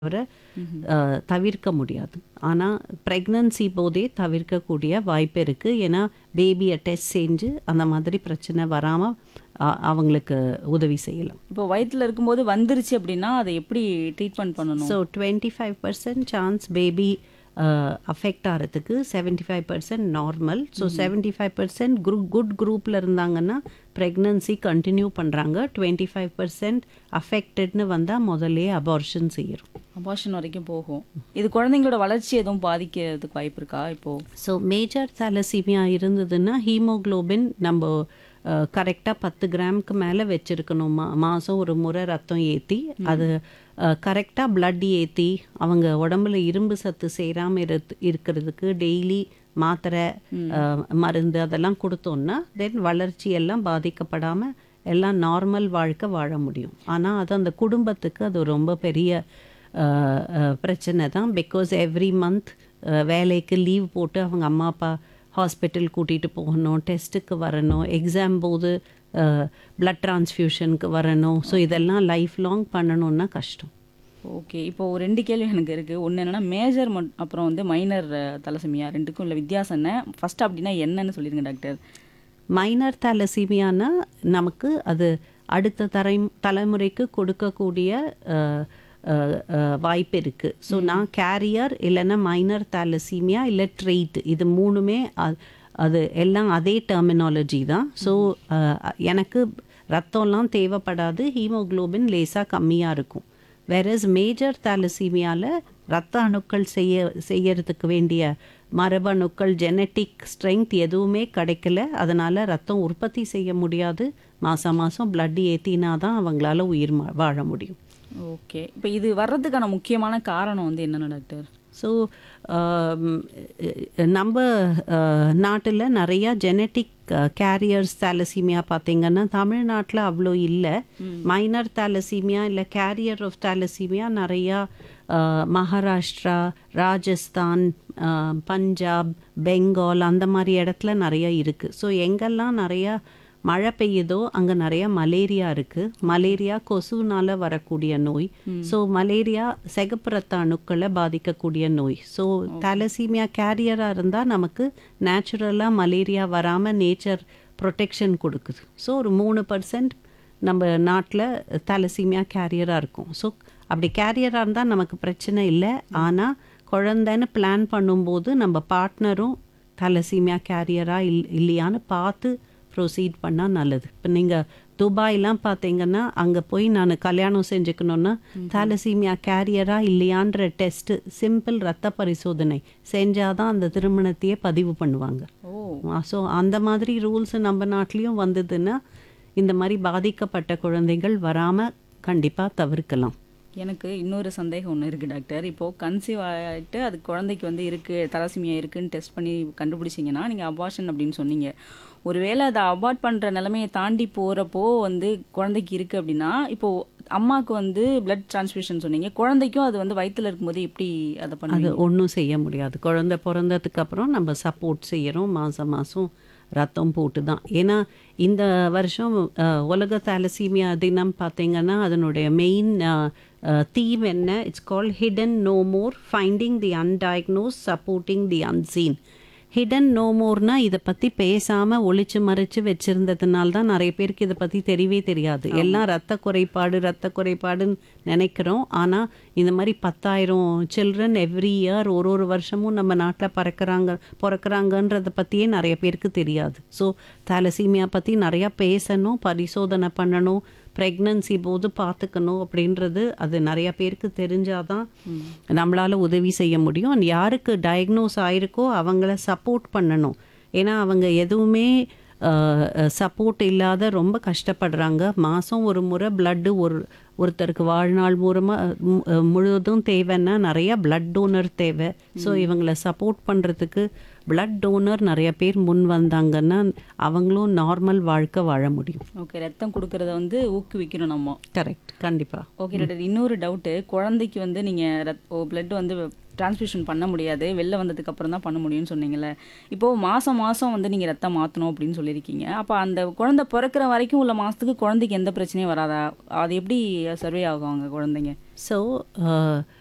தவிர அஹ், தவிர்க்க முடியாது ஆனால் ப்ரெக்னன்சி போதே தவிர்க்கக்கூடிய வாய்ப்பு இருக்குது ஏன்னா பேபியை டெஸ்ட் செஞ்சு அந்த மாதிரி பிரச்சனை வராமல் அவங்களுக்கு உதவி செய்யலாம் இப்போ வயித்துல இருக்கும்போது வந்துருச்சு அப்படின்னா அதை எப்படி ட்ரீட்மெண்ட் பண்ணணும் so twenty five percent chance baby affect ஆகிறதுக்கு seventy five percent normal so seventy five percent group good குரூப்பில் இருந்தாங்கன்னா ப்ரெக்னன்சி கண்டினியூ பண்ணுறாங்க டுவெண்ட்டி ஃபைவ் பர்சன்ட் அஃபெக்டட்னு வந்தால் முதல்லே அபார்ஷன் செய்கிறோம் அபார்ஷன் வரைக்கும் போகும் இது குழந்தைங்களோட வளர்ச்சி எதுவும் பாதிக்கிறதுக்கு வாய்ப்பு இருக்கா இப்போ ஸோ மேஜர் தலசீமியா இருந்ததுன்னா ஹீமோகுளோபின் நம்ம கரெக்டாக பத்து கிராமுக்கு மேலே வச்சுருக்கணும் மா மாதம் ஒரு முறை ரத்தம் ஏற்றி அது கரெக்டாக blood ஏற்றி அவங்க உடம்புல இரும்பு சத்து சேராமல் இரு இருக்கிறதுக்கு டெய்லி மாத்திரை அஹ், மருந்து அதெல்லாம் கொடுத்தோன்னா தென் வளர்ச்சி எல்லாம் பாதிக்கப்படாமல் எல்லாம் நார்மல் வாழ்க்கை வாழ முடியும் ஆனால் அது அந்த குடும்பத்துக்கு அது ரொம்ப பெரிய அஹ், அஹ், பிரச்சனை தான் பிகாஸ் எவ்ரி மந்த் வேலைக்கு லீவ் போட்டு அவங்க அம்மா அப்பா ஹாஸ்பிட்டல் கூட்டிகிட்டு போகணும் டெஸ்ட்டுக்கு வரணும் எக்ஸாம் போது பிளட் டிரான்ஸ்ஃபியூஷனுக்கு வரணும் ஸோ இதெல்லாம் லைஃப் லாங் பண்ணணும்னா கஷ்டம் ஓகே இப்போ ஒரு ரெண்டு கேள்வி எனக்கு இருக்கு ஒன்று என்னன்னா மேஜர் அப்புறம் வந்து மைனர் தலசமியா ரெண்டுக்கும் உள்ள வித்தியாசம் என்ன ஃபர்ஸ்ட் அப்படின்னா என்னன்னு சொல்லிருங்க டாக்டர் மைனர் தலசீமியானா நமக்கு அது அடுத்த தலை தலைமுறைக்கு கொடுக்கக்கூடிய அஹ், அஹ், அஹ், வாய்ப்பு இருக்குது ஸோ நான் கேரியர் இல்லைன்னா மைனர் தலசீமியா இல்லை ட்ரெயிட் இது மூணுமே அ- அது எல்லாம் அதே டெர்மினாலஜி தான் ஸோ எனக்கு ரத்தம்லாம் தேவைப்படாது ஹீமோகுளோபின் லேசாக கம்மியாக இருக்கும் வேறஸ் மேஜர் தாலசீமியாவில் ரத்த அணுக்கள் செய்ய செய்யறதுக்கு வேண்டிய மரபணுக்கள் ஜெனட்டிக் ஸ்ட்ரென்த் எதுவுமே கிடைக்கல அதனால் ரத்தம் உற்பத்தி செய்ய முடியாது மாதம் மாதம் blood ஏற்றினா தான் அவங்களால உயிர் ம- வாழ முடியும் ஓகே இப்போ இது வர்றதுக்கான முக்கியமான காரணம் வந்து என்னென்ன டாக்டர் ஸோ நம்ம நாட்டில் நிறையா ஜெனட்டிக் கேரியர்ஸ் தாலசீமியா பார்த்தீங்கன்னா தமிழ்நாட்டில் அவ்வளோ இல்லை மைனர் தாலசீமியா இல்லை கேரியர் ஆஃப் தாலசீமியா நிறையா அஹ், மகாராஷ்டிரா ராஜஸ்தான் அஹ், பஞ்சாப் பெங்கால் அந்த மாதிரி இடத்துல நிறைய இருக்குது ஸோ எங்கெல்லாம் நிறையா மழை பெய்யுதோ அங்கே நிறைய மலேரியா இருக்குது மலேரியா கொசுனால வரக்கூடிய நோய் ஸோ மலேரியா சிகப்பு ரத்த அணுக்களை பாதிக்கக்கூடிய நோய் ஸோ தலசீமியா கேரியராக இருந்தால் நமக்கு நேச்சுரலாக மலேரியா வராமல் நேச்சர் ப்ரொடெக்ஷன் கொடுக்குது ஸோ ஒரு மூணு பர்சன்ட் நம்ம நாட்டில் தலசீமியா கேரியராக இருக்கும் ஸோ அப்படி கேரியராக இருந்தால் நமக்கு பிரச்சனை இல்லை ஆனால் குழந்தைன்னு பிளான் பண்ணும்போது நம்ம பார்ட்னரும் தலசீமியா கேரியரா இல் இல்லையான்னு பார்த்து ப்ரொசீட் பண்ணால் நல்லது இப்போ நீங்கள் துபாய்லாம் பார்த்தீங்கன்னா அங்கே போய் நான் கல்யாணம் செஞ்சுக்கணுன்னா தாலசீமியா கேரியரா இல்லையான்ற டெஸ்ட்டு சிம்பிள் ரத்த பரிசோதனை செஞ்சால் தான் அந்த திருமணத்தையே பதிவு பண்ணுவாங்க ஓ ஸோ அந்த மாதிரி ரூல்ஸ் நம்ம நாட்டிலையும் வந்ததுன்னா இந்த மாதிரி பாதிக்கப்பட்ட குழந்தைகள் வராமல் கண்டிப்பாக தவிர்க்கலாம் எனக்கு இன்னொரு சந்தேகம் ஒன்று இருக்குது டாக்டர் இப்போது கன்சீவ் ஆகிட்டு அது குழந்தைக்கு வந்து இருக்குது தலசிமியா இருக்குன்னு டெஸ்ட் பண்ணி கண்டுபிடிச்சிங்கன்னா நீங்கள் அபார்ஷன் அப்படின்னு சொன்னீங்க ஒருவேளை அதை அபார்ட் பண்ணுற நிலைமையை தாண்டி போகிறப்போ வந்து குழந்தைக்கு இருக்குது அப்படின்னா இப்போது அம்மாவுக்கு வந்து பிளட் டிரான்ஸ்ஃபியூஷன் சொன்னீங்க குழந்தைக்கும் அது வந்து வயித்துல இருக்கும்போது எப்படி அதை அது பண்ணுவீங்க ஒன்றும் செய்ய முடியாது குழந்தை பிறந்ததுக்கு அப்புறம் நம்ம சப்போர்ட் செய்கிறோம் மாதம் மாதம் ரத்தம் போட்டு தான் ஏன்னா இந்த வருஷம் அஹ், உலக தாலசீமியா தினம் பார்த்தீங்கன்னா அதனுடைய மெயின் தீம் என்ன it's call hidden no more finding the undiagnosed supporting the unseen hidden no மோர்னா இதை பற்றி பேசாமல் ஒளிச்சு மறைச்சு வச்சிருந்ததுனால தான் நிறைய பேருக்கு இதை பற்றி தெரியவே தெரியாது எல்லாம் ரத்த குறைபாடு ரத்த குறைபாடுன்னு நினைக்கிறோம் ஆனால் இந்த மாதிரி பத்தாயிரம் சில்ட்ரன் எவ்ரி இயர் ஒரு ஒரு வருஷமும் நம்ம நாட்டில் பறக்கிறாங்க பிறக்கிறாங்கன்றதை பற்றியே நிறைய பேருக்கு தெரியாது ஸோ தாலசீமியா பற்றி நிறையா பேசணும் பரிசோதனை பண்ணணும் ப்ரெக்னன்சி போது பார்த்துக்கணும் அப்படின்றது அது நிறைய பேருக்கு தெரிஞ்சாதான் நம்மளால உதவி செய்ய முடியும் And யாருக்கு டயக்னோஸ் ஆயிருக்கோ அவங்கள சப்போர்ட் பண்ணணும் ஏன்னா அவங்க எதுவுமே சப்போர்ட் இல்லாத ரொம்ப கஷ்டப்படுறாங்க மாதம் ஒரு முறை பிளட்டு ஒரு ஒருத்தருக்கு வாழ்நாள் மூலமாக முழுவதும் தேவைன்னா நிறைய பிளட் டோனர் தேவை ஸோ இவங்களை சப்போர்ட் பண்ணுறதுக்கு பிளட் டோனர் நிறைய பேர் முன் வந்தாங்கன்னா அவங்களும் நார்மல் வாழ்க்கை வாழ முடியும் ஓகே ரத்தம் கொடுக்கறத வந்து ஊக்குவிக்கணும் நம்ம கரெக்ட் கண்டிப்பாக ஓகே டாக்டர் இன்னொரு டவுட்டு குழந்தைக்கு வந்து நீங்கள் ரத் ஓ பிளட் வந்து டிரான்ஸ்ஃபியூஷன் பண்ண முடியாது வெளில வந்ததுக்கு அப்புறம் தான் பண்ண முடியும்னு சொன்னீங்கல்ல இப்போது மாதம் மாதம் வந்து நீங்கள் ரத்தம் மாற்றணும் அப்படின்னு சொல்லியிருக்கீங்க அப்போ அந்த குழந்தை பிறக்கிற வரைக்கும் உள்ள மாதத்துக்கு குழந்தைக்கு எந்த பிரச்சனையும் வராதா அது எப்படி சர்வே ஆகும் அவங்க குழந்தைங்க ஸோ